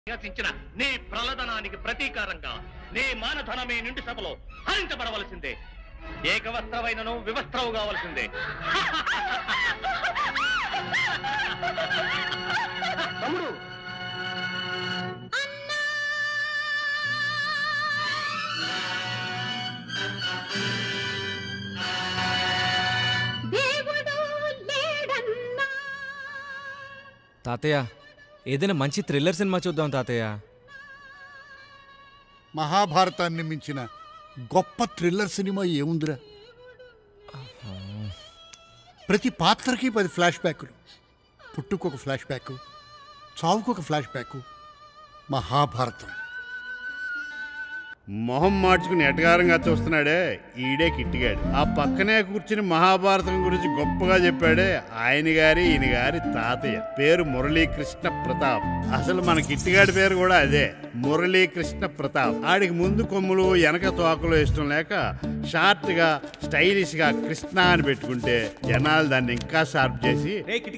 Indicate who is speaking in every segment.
Speaker 1: నిరసించిన నీ ప్రలదనానికి ప్రతీకారంగా నీ మానధనమే నిండు సభలో హరించబడవలసిందే ఏకవస్త్రమైనను వివస్త్రవు కావలసిందే తమ్ముడు
Speaker 2: దేవుడు లేడన్నా
Speaker 3: తాతయ్య ఏదైనా మంచి థ్రిల్లర్ సినిమా చూద్దాం తాతయ్య
Speaker 4: మహాభారతాన్ని మించిన గొప్ప థ్రిల్లర్ సినిమా ఏముందిరా ప్రతి పాత్రకి పది ఫ్లాష్ బ్యాక్లు పుట్టుకొక ఫ్లాష్ బ్యాక్ చావుకొక ఫ్లాష్ బ్యాక్ మహాభారతం
Speaker 5: మొహం మార్చుకుని ఎటగారంగా చూస్తున్నాడే ఈడే కిట్టిగాడు ఆ పక్కనే కూర్చుని మహాభారతం గురించి గొప్పగా చెప్పాడే ఆయన గారి ఈయన గారి తాతయ్య పేరు మురళీకృష్ణ ప్రతాప్ అసలు మన కిట్టిగాడి పేరు కూడా అదే మురళీకృష్ణ ప్రతాప్ ఆడికి ముందు కొమ్ములు వెనక తోకలు ఇష్టం లేక షార్ట్ గా స్టైలిష్ గా కృష్ణ అని పెట్టుకుంటే జనాలు దాన్ని ఇంకా షార్ప్ చేసి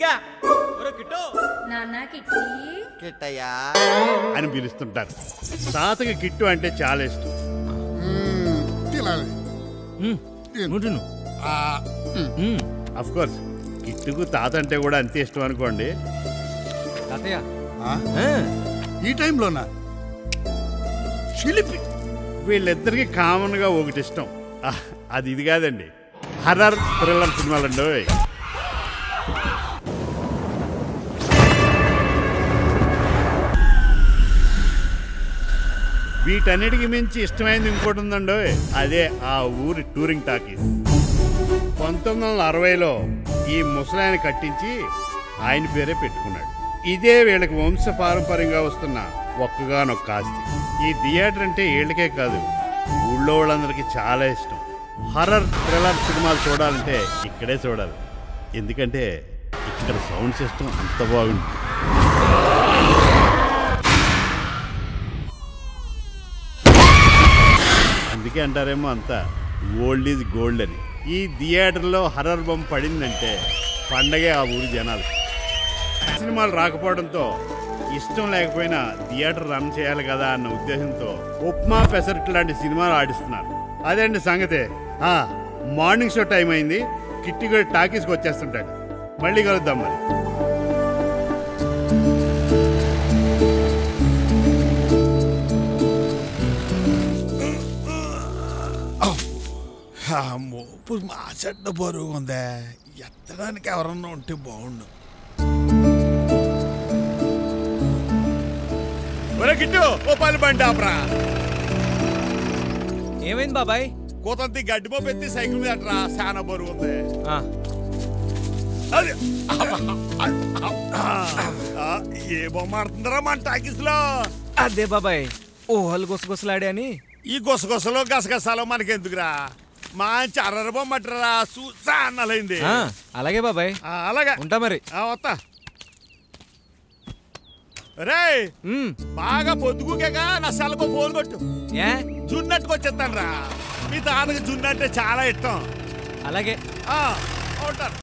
Speaker 2: నాన్న కిట్టి
Speaker 6: కిట్టయ్యా
Speaker 5: అని పిలుస్తుంటారు తాతకి కిట్టు అంటే చాలా ఇష్టం
Speaker 4: మ్మ్, తినాలి
Speaker 3: మ్మ్,
Speaker 4: తిను.
Speaker 3: నువ్వు తిను.
Speaker 4: ఆ,
Speaker 3: మ్మ్.
Speaker 5: అఫ్ కోర్స్ కిట్టుకు తాత అంటే కూడా అంతే ఇష్టం అనుకోండి
Speaker 3: తాతయ్య
Speaker 4: ఆ,
Speaker 3: ఆ,
Speaker 4: ఈ టైంలోనా చిలిపి
Speaker 5: వీళ్ళిద్దరికి కామన్ గా ఒకటి ఇష్టం ఆ, అది ఇది కాదండి హర్రర్ థ్రిల్లర్ సినిమాలండి ఓయ్. వీటన్నిటికి మించి ఇష్టమైనది ఇంకోటి ఉందండి ఓయ్. అదే ఆ ఊరి టూరింగ్ టాకీస్ పంతొమ్మిది వందల అరవైలో ఈ ముసలాయన కట్టించి ఆయన పేరే పెట్టుకున్నాడు ఇదే వీళ్ళకి వంశ పారంపర్యంగా వస్తున్న ఒక్కగానొక్క ఆస్తి ఈ థియేటర్ అంటే వీళ్ళకే కాదు ఊళ్ళో వాళ్ళందరికీ చాలా ఇష్టం హర్రర్ థ్రిల్లర్ సినిమాలు చూడాలంటే ఇక్కడే చూడాలి ఎందుకంటే ఇక్కడ సౌండ్ సిస్టమ్ అంత బాగుంది అందుకే అంటారేమో అంతా ఓల్డ్ ఈజ్ గోల్డ్ అని ఈ థియేటర్లో హర్రర్ బొమ్మ పడిందంటే పండగే ఆ ఊరి జనాలు సినిమాలు రాకపోవడంతో ఇష్టం లేకపోయినా థియేటర్ రన్ చేయాలి కదా అన్న ఉద్దేశంతో ఉప్మా పెసరట్ లాంటి సినిమాలు ఆడిస్తున్నారు అదే అండి సంగతే ఆ, మార్నింగ్ షో టైం అయింది కిట్టి కూడా టాకీస్కి వచ్చేస్తుంటాడు మళ్ళీ కలుద్దాం మరి
Speaker 7: మోపు మా చెడ్డ బరువు ఉందే ఎత్తడానికి ఎవరన్నా ఉంటే బాగుండు
Speaker 5: ఒరే కిట్టు ఓ పని బండి ఆపరా
Speaker 3: ఏమైంది బాబాయ్
Speaker 5: కూతంతి గడ్డి మోపు ఎత్తి సైకిల్ మీద అట్రా చాలా బరువు ఉంది
Speaker 3: ఆ,
Speaker 5: అది ఆ, ఏ బొమ్మ ఆడుతుందరా మన టాకీస్ లో
Speaker 3: అదే బాబాయ్ ఊహలు గుసగుసలాడే అని
Speaker 5: ఈ గుసగుసలో గసగసాలో మనకెందుకురా మంచి అర్ర బొమ్మ అట్రా చూసా అన్నలైంది
Speaker 3: ఆ, అలాగే బాబాయ్
Speaker 5: ఆ, అలాగా
Speaker 3: ఉంటా మరి
Speaker 5: ఆ, వస్తా రే
Speaker 3: మ్మ్,
Speaker 5: బాగా పొద్దుగుకేక నా సెలకు ఫోన్ కొట్టు
Speaker 3: ఏ
Speaker 5: జున్నట్టుకు వచ్చేస్తాను రా మీ తాతకి జున్ను అంటే చాలా ఇష్టం
Speaker 3: అలాగే
Speaker 5: ఆ, ఉంటాను